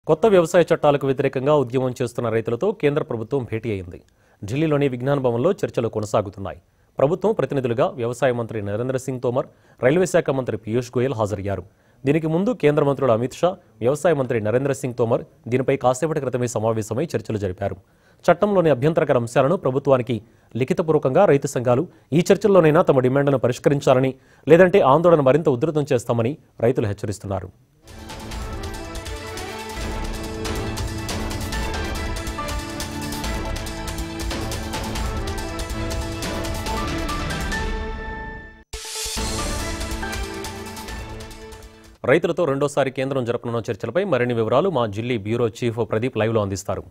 కొత్త వ్యవసాయ చట్టాలకు వ్యతిరేకంగా ఉద్యమం చేస్తున్న రైతులతో కేంద్ర ప్రభుత్వం భేటీ అయింది ఢిల్లీలోని విజ్ఞాన్ భవన్లో చర్చలు కొనసాగుతున్నాయి ప్రభుత్వం ప్రతినిధులుగా వ్యవసాయ మంత్రి నరేంద్ర సింగ్ తోమర్ రైల్వే శాఖ మంత్రి పీయూష్ గోయల్ హాజరయ్యారు దీనికి ముందు కేంద్ర మంత్రులు అమిత్ షా వ్యవసాయ మంత్రి నరేంద్ర సింగ్ తోమర్ దీనిపై కాసేపటి క్రితమే సమావేశమై చర్చలు జరిపారు చట్టంలోని అభ్యంతరకర అంశాలను ప్రభుత్వానికి లిఖితపూర్వకంగా రైతు సంఘాలు ఈ చర్చల్లోనైనా తమ డిమాండ్లను పరిష్కరించాలని లేదంటే ఆందోళన మరింత ఉధృతం చేస్తామని రైతులు హెచ్చరిస్తున్నారు రైతులతో రెండోసారి కేంద్రం జరపనున్న చర్చలపై మరిన్ని వివరాలు మా ఢిల్లీ బ్యూరో చీఫ్ ప్రదీప్ లైవ్లో అందిస్తారు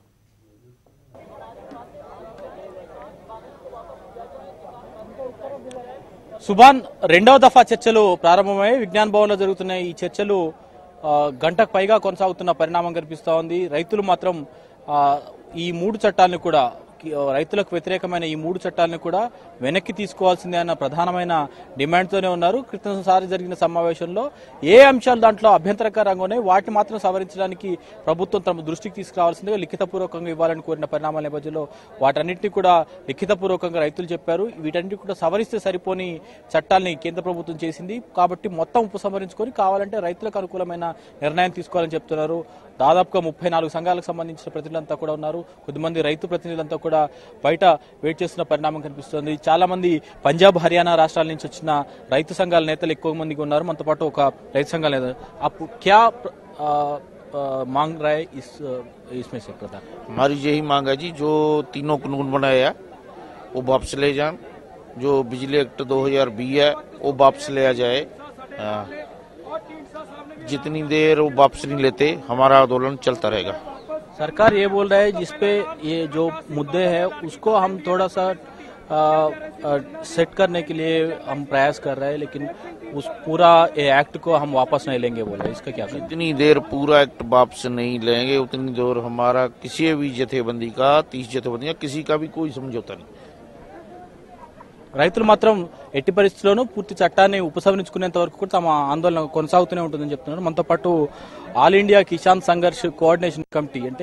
సుభాన్ రెండవ దఫా చర్చలు ప్రారంభమై విజ్ఞాన్ భవన్లో జరుగుతున్న ఈ చర్చలు ఆ, గంటకు పైగా కొనసాగుతున్న పరిణామం కనిపిస్తా ఉంది రైతులు మాత్రం ఆ, ఈ మూడు చట్టాలను కూడా కి- ఆ, రైతులకు వ్యతిరేకమైన ఈ మూడు చట్టాలను కూడా వెనక్కి తీసుకోవాల్సిందే అన్న ప్రధానమైన డిమాండ్తోనే ఉన్నారు క్రితంసారి జరిగిన సమావేశంలో ఏ అంశాలు దాంట్లో అభ్యంతరకరంగా ఉన్నాయి వాటిని మాత్రం సవరించడానికి ప్రభుత్వం తమ దృష్టికి తీసుకురావాల్సిందిగా లిఖితపూర్వకంగా ఇవ్వాలని కోరిన పరిణామాల నేపథ్యంలో వాటన్నిటిని కూడా లిఖితపూర్వకంగా రైతులు చెప్పారు వీటన్నిటి కూడా సవరిస్తే సరిపోని చట్టాల్ని కేంద్ర ప్రభుత్వం చేసింది కాబట్టి మొత్తం ఉపసంహరించుకొని కావాలంటే రైతులకు అనుకూలమైన నిర్ణయం తీసుకోవాలని చెప్తున్నారు దాదాపుగా ముప్పై నాలుగు సంఘాలకు సంబంధించిన ప్రతినిధులంతా కూడా ఉన్నారు కొద్దిమంది రైతు ప్రతినిధులంతా కూడా బయట వెయిట్ చేస్తున్న పరిణామం కనిపిస్తుంది చాలా మంది పంజాబ్ హర్యానా రాష్ట్రాల నుంచి వచ్చిన రైతు సంఘాల నేతలు ఎక్కువ మందికి ఉన్నారు మనతో పాటు ఒక రైతు సంఘాల నేత అప్పుడు క్యా ఆ, ఆ, మాంగ్ రాయ్ ఇస్ इसमें से प्रधान हमारी यही मांग है जी जो तीनों कानून बनाया है वो वापस ले जाएं जो बिजली एक्ट 2020 है वो वापस लिया जाए आ, जितनी देर वो वापस नहीं लेते हमारा आंदोलन चलता रहेगा सरकार ये बोल रहा है जिसपे ये जो मुद्दे हैं उसको हम थोड़ा सा आ, आ, सेट करने के लिए हम प्रयास कर रहे हैं लेकिन उस पूरा ये एक्ट को हम वापस नहीं लेंगे बोला इसका क्या करें जितनी देर पूरा एक्ट वापस नहीं लेंगे उतनी देर हमारा किसी भी जथेबंदी का तीस जथेबंदी का किसी का भी कोई समझौता नहीं రైతులు మాత్రం ఎట్టి పరిస్థితుల్లోనూ పూర్తి చట్టాన్ని ఉపసంహరించుకునేంత వరకు కూడా తమ ఆందోళన కొనసాగుతూనే ఉంటుందని చెప్తున్నారు మనతో పాటు all India Kisan Sangharsh coordination committee అంటే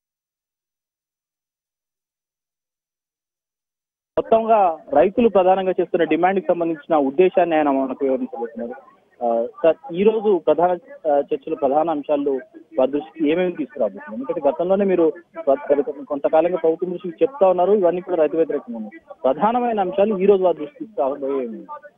మొత్తంగా రైతులు ప్రధానంగా చేస్తున్న డిమాండ్ కి సంబంధించిన ఉద్దేశాన్ని ఆయన మనకు వివరించబోతున్నారు ఆ, సార్ ఈ రోజు ప్రధాన ఆ, చర్చల ప్రధాన అంశాలు వారి దృష్టికి ఏమేమి తీసుకురాబోతున్నారు ఎందుకంటే గతంలోనే మీరు కొ- కొ- కొంతకాలంగా ప్రభుత్వం దృష్టికి చెప్తా ఉన్నారు ఇవన్నీ కూడా రైతు వ్యతిరేకంగా ఉన్నాయి ప్రధానమైన అంశాలు ఈ రోజు వారి దృష్టికి తీసుకురాబోయేవి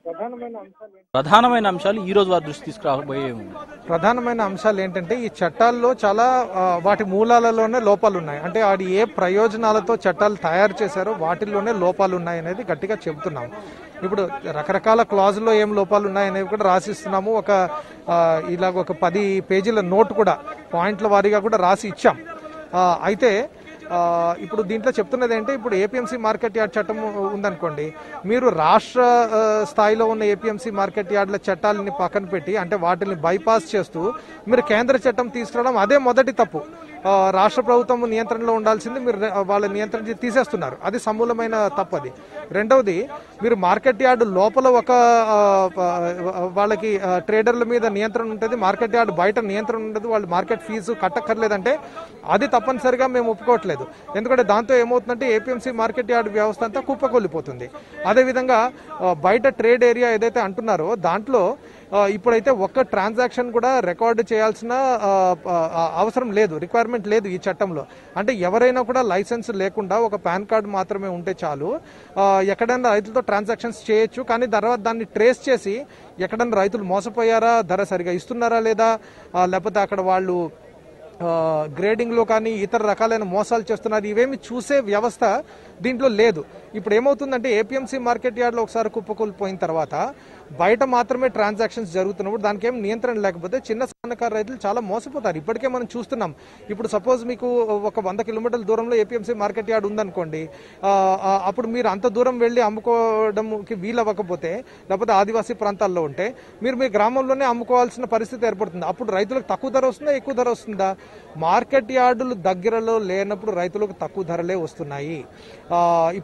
ప్రధానమైన అంశాలు ఈ రోజు వారి దృష్టికి తీసుకురాబోయేవి ప్రధానమైన అంశాలు ఏంటంటే ఈ చట్టాల్లో చాలా ఆ, వాటి మూలాలలోనే లోపాలు ఉన్నాయి అంటే అది ఏ ప్రయోజనాలతో చట్టాలు తయారు చేశారో వాటిల్లోనే లోపాలు ఉన్నాయి అనేది గట్టిగా చెబుతున్నాం ఇప్పుడు రకరకాల క్లాజుల్లో ఏం లోపాలు ఉన్నాయి అనేవి కూడా రాసిస్తున్నాము ఒక ఆ, ఇలాగ ఒక పది పేజీల నోట్ కూడా పాయింట్ల వారీగా కూడా రాసి ఇచ్చాం ఆ, అయితే ఆ, ఇప్పుడు దీంట్లో చెప్తున్నది ఏంటి ఇప్పుడు ఏపీఎంసీ మార్కెట్ యార్డ్ చట్టం ఉందనుకోండి మీరు రాష్ట్ర ఆ, స్థాయిలో ఉన్న ఏపీఎంసీ మార్కెట్ యార్డ్ల చట్టాలని పక్కన పెట్టి అంటే వాటిని బైపాస్ చేస్తూ మీరు కేంద్ర చట్టం తీసుకురావడం అదే మొదటి తప్పు ఆ, రాష్ట్ర ప్రభుత్వం నియంత్రణలో ఉండాల్సింది మీరు రె- వాళ్ళ నియంత్రణ చే- తీసేస్తున్నారు అది సమూలమైన తప్పు అది రెండవది మీరు మార్కెట్ యార్డ్ లోపల ఒక ఆ, ఆ, వాళ్ళకి ఆ, ట్రేడర్ల మీద నియంత్రణ ఉంటుంది మార్కెట్ యార్డ్ బయట నియంత్రణ ఉండదు వాళ్ళు మార్కెట్ ఫీజు కట్టక్కర్లేదంటే అది తప్పనిసరిగా మేము ఒప్పుకోవట్లేదు ఎందుకంటే దాంతో ఏమవుతుందంటే ఏపీఎంసీ మార్కెట్ యార్డ్ వ్యవస్థ అంతా కుప్పకొల్లిపోతుంది అదేవిధంగా ఆ, బయట ట్రేడ్ ఏరియా ఏదైతే అంటున్నారో దాంట్లో ఆ, ఇప్పుడైతే ఒక్క ట్రాన్సాక్షన్ కూడా రికార్డు చేయాల్సిన ఆ, ఆ, అవసరం లేదు రిక్వైర్మెంట్ లేదు ఈ చట్టంలో అంటే ఎవరైనా కూడా లైసెన్స్ లేకుండా ఒక పాన్ కార్డు మాత్రమే ఉంటే చాలు ఆ, ఎక్కడైనా రైతులతో ట్రాన్సాక్షన్స్ చేయొచ్చు కానీ తర్వాత దాన్ని ట్రేస్ చేసి ఎక్కడైనా రైతులు మోసపోయారా ధర సరిగా ఇస్తున్నారా లేదా ఆ, లేకపోతే అక్కడ వాళ్ళు ఆ, గ్రేడింగ్లో కానీ ఇతర రకాలైన మోసాలు చేస్తున్నారు ఇవేమి చూసే వ్యవస్థ దీంట్లో లేదు ఇప్పుడు ఏమవుతుందంటే ఏపీఎంసీ మార్కెట్ యార్డ్లో ఒకసారి కుప్పకూలిపోయిన తర్వాత బయట మాత్రమే ట్రాన్సాక్షన్స్ జరుగుతున్నప్పుడు దానికి ఏం నియంత్రణ లేకపోతే చిన్న సన్నకారు రైతులు చాలా మోసపోతారు ఇప్పటికే మనం చూస్తున్నాం ఇప్పుడు సపోజ్ మీకు ఒక వంద కిలోమీటర్ల దూరంలో ఏపీఎంసీ మార్కెట్ యార్డ్ ఉందనుకోండి ఆ, ఆ, అప్పుడు మీరు అంత దూరం వెళ్ళి అమ్ముకోవడంకి వీలవ్వకపోతే లేకపోతే ఆదివాసీ ప్రాంతాల్లో ఉంటే మీరు మీ గ్రామంలోనే అమ్ముకోవాల్సిన పరిస్థితి ఏర్పడుతుంది అప్పుడు రైతులకు తక్కువ ధర వస్తుందా ఎక్కువ ధర వస్తుందా మార్కెట్ యార్డులు దగ్గరలో లేనప్పుడు రైతులకు తక్కువ ధరలే వస్తున్నాయి ఆ, ఇప్పుడు ఆ,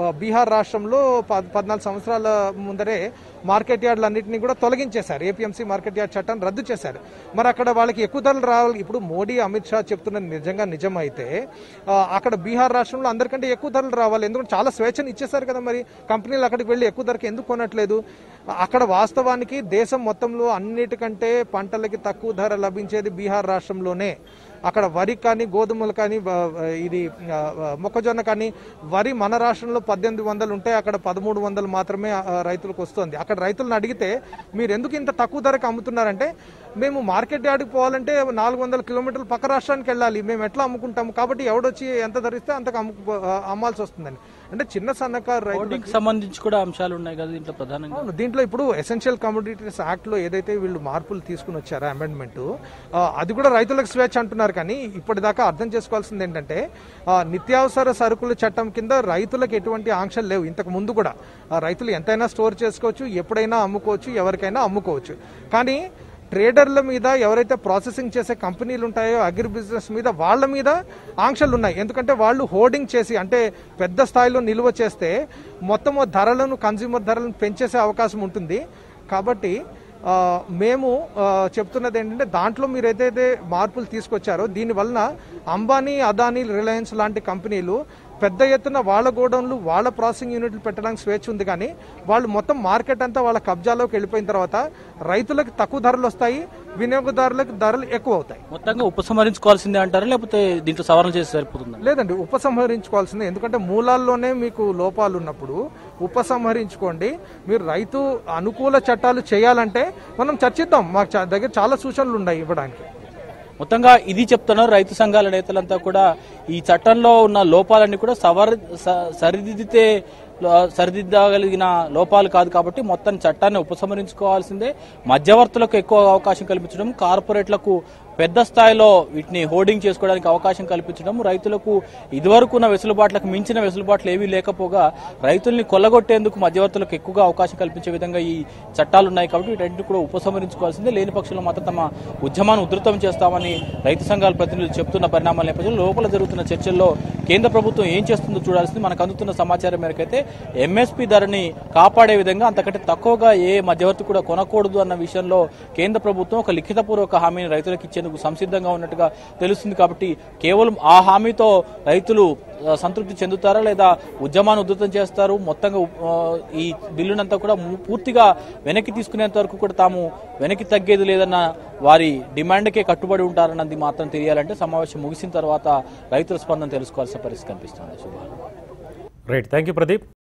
బీహార్ రాష్ట్రంలో పద్- పద్నాలుగు సంవత్సరాల ముందరే మార్కెట్ యార్డ్లన్నింటినీ కూడా తొలగించేశారు ఏపీఎంసీ మార్కెట్ యార్డ్ చట్టాన్ని రద్దు చేశారు మరి అక్కడ వాళ్ళకి ఎక్కువ ధరలు రావాలి ఇప్పుడు మోడీ అమిత్ షా చెప్తున్నది నిజంగా నిజమైతే ఆ, అక్కడ బీహార్ రాష్ట్రంలో అందరికంటే ఎక్కువ ధరలు రావాలి ఎందుకంటే చాలా స్వేచ్ఛను ఇచ్చేశారు కదా మరి కంపెనీలు అక్కడికి వెళ్ళి ఎక్కువ ధరకి ఎందుకు కొనట్లేదు అక్కడ వాస్తవానికి దేశం మొత్తంలో అన్నిటికంటే పంటలకి తక్కువ ధర లభించేది బీహార్ రాష్ట్రంలోనే అక్కడ వరి కానీ గోధుమలు కానీ ఆ, ఇది ఆ, మొక్కజొన్న కానీ వరి మన రాష్ట్రంలో పద్దెనిమిది వందలు ఉంటే అక్కడ పదమూడు వందలు మాత్రమే ఆ, రైతులకు వస్తుంది అక్కడ రైతులను అడిగితే మీరు ఎందుకు ఇంత తక్కువ ధరకు అమ్ముతున్నారంటే మేము మార్కెట్ యార్డ్కి పోవాలంటే నాలుగు వందల కిలోమీటర్లు పక్క రాష్ట్రానికి వెళ్ళాలి మేము ఎట్లా అమ్ముకుంటాము కాబట్టి ఎవడొచ్చి ఎంత ధరిస్తే అంతకు అమ్ము ఆ, అమ్మాల్సి వస్తుందని అంటే చిన్న సన్నకారు రైతులు హోర్డింగ్ సంబంధించి కూడా అంశాలు ఉన్నాయి కదా దీంట్లో ప్రధానంగా అవును దీంట్లో ఇప్పుడు ఎసెన్షియల్ కమోడిటీస్ యాక్ట్ లో ఏదైతే వీళ్ళు మార్పులు తీసుకుని వచ్చారో అమెండ్మెంట్ అది కూడా రైతులకు స్వేచ్ఛ అంటున్నారు కానీ ఇప్పటిదాకా అర్థం చేసుకోవాల్సింది ఏంటంటే ఆ, నిత్యావసర సరుకుల చట్టం కింద రైతులకు ఎటువంటి ఆంక్షలు లేవు ఇంతకు ముందు కూడా ఆ, రైతులు ఎంతైనా స్టోర్ చేసుకోవచ్చు ఎప్పుడైనా అమ్ముకోవచ్చు ఎవరికైనా అమ్ముకోవచ్చు కానీ ట్రేడర్ల మీద ఎవరైతే ప్రాసెసింగ్ చేసే కంపెనీలు ఉంటాయో అగ్రి బిజినెస్ మీద వాళ్ళ మీద ఆంక్షలు ఉన్నాయి ఎందుకంటే వాళ్ళు హోర్డింగ్ చేసి అంటే పెద్ద స్థాయిలో నిల్వ చేస్తే మొత్తం ధరలను కన్జ్యూమర్ ధరలను పెంచేసే అవకాశం ఉంటుంది కాబట్టి ఆ, మేము ఆ, చెప్తున్నది ఏంటంటే దాంట్లో మీరు ఏదైతే మార్పులు తీసుకొచ్చారో దీని వలన అంబానీ అదానీ రిలయన్స్ లాంటి కంపెనీలు పెద్ద ఎత్తున వాళ్ళ గోడౌన్లు వాళ్ళ ప్రాసెసింగ్ యూనిట్లు పెట్టడానికి స్వేచ్ఛ ఉంది కానీ వాళ్ళు మొత్తం మార్కెట్ అంతా వాళ్ళ కబ్జాలోకి వెళ్ళిపోయిన తర్వాత రైతులకు తక్కువ ధరలు వస్తాయి వినియోగదారులకు ధరలు ఎక్కువ అవుతాయి మొత్తంగా ఉపసంహరించుకోవాల్సిందే అంటారా లేకపోతే దీంట్లో సవరణ చేసి సరిపోతుందా లేదండి ఉపసంహరించుకోవాల్సిందే ఎందుకంటే మూలాల్లోనే మీకు లోపాలు ఉన్నప్పుడు ఉపసంహరించుకోండి మీరు రైతు అనుకూల చట్టాలు చేయాలంటే మనం చర్చిద్దాం మాకు చా- దగ్గర చాలా సూచనలు ఉన్నాయి ఇవ్వడానికి మొత్తంగా ఇది చెప్తున్నారు రైతు సంఘాల నేతలంతా కూడా ఈ చట్టంలో ఉన్న లోపాలన్నీ కూడా సవర్ స- సరిదిద్దితే లో- సరిదిద్దగలిగిన లోపాలు కాదు కాబట్టి మొత్తం చట్టాన్ని ఉపసంహరించుకోవాల్సిందే మధ్యవర్తులకు ఎక్కువ అవకాశం కల్పించడం కార్పొరేట్లకు పెద్ద స్థాయిలో వీటిని హోర్డింగ్ చేసుకోవడానికి అవకాశం కల్పించడం రైతులకు ఇదివరకు ఉన్న వెసులుబాట్లకు మించిన వెసులుబాట్లు ఏవీ లేకపోగా రైతుల్ని కొల్లగొట్టేందుకు మధ్యవర్తులకు ఎక్కువగా అవకాశం కల్పించే విధంగా ఈ చట్టాలు ఉన్నాయి కాబట్టి వీటన్నిటిని కూడా ఉపసంహరించుకోవాల్సిందే లేని పక్షంలో మాత్రం తమ ఉద్యమాన్ని ఉధృతం చేస్తామని రైతు సంఘాల ప్రతినిధులు చెప్తున్న పరిణామాల నేపథ్యంలో లోపల జరుగుతున్న చర్చల్లో కేంద్ర ప్రభుత్వం ఏం చేస్తుందో చూడాల్సింది మనకు అందుతున్న సమాచారం మేరకైతే ఎంఎస్పీ ధరని కాపాడే విధంగా అంతకంటే తక్కువగా ఏ మధ్యవర్తి కూడా కొనకూడదు అన్న విషయంలో కేంద్ర ప్రభుత్వం ఒక లిఖితపూర్వక హామీని రైతులకు ఇచ్చేందుకు సంసిద్ధంగా ఉన్నట్టుగా తెలుస్తుంది కాబట్టి కేవలం ఆ హామీతో రైతులు ఆ, సంతృప్తి చెందుతారా లేదా ఉద్యమాన్ని ఉధృతం చేస్తారు మొత్తంగా ఆ, ఈ బిల్లునంతా కూడా ము- పూర్తిగా వెనక్కి తీసుకునేంత వరకు కూడా తాము వెనక్కి తగ్గేది లేదన్న వారి డిమాండ్కే కట్టుబడి ఉంటారన్నది మాత్రం తెలియాలంటే సమావేశం ముగిసిన తర్వాత రైతుల స్పందన తెలుసుకోవాల్సిన పరిస్థితి కనిపిస్తుంది శుభాలు రైట్ థ్యాంక్ యూ ప్రదీప్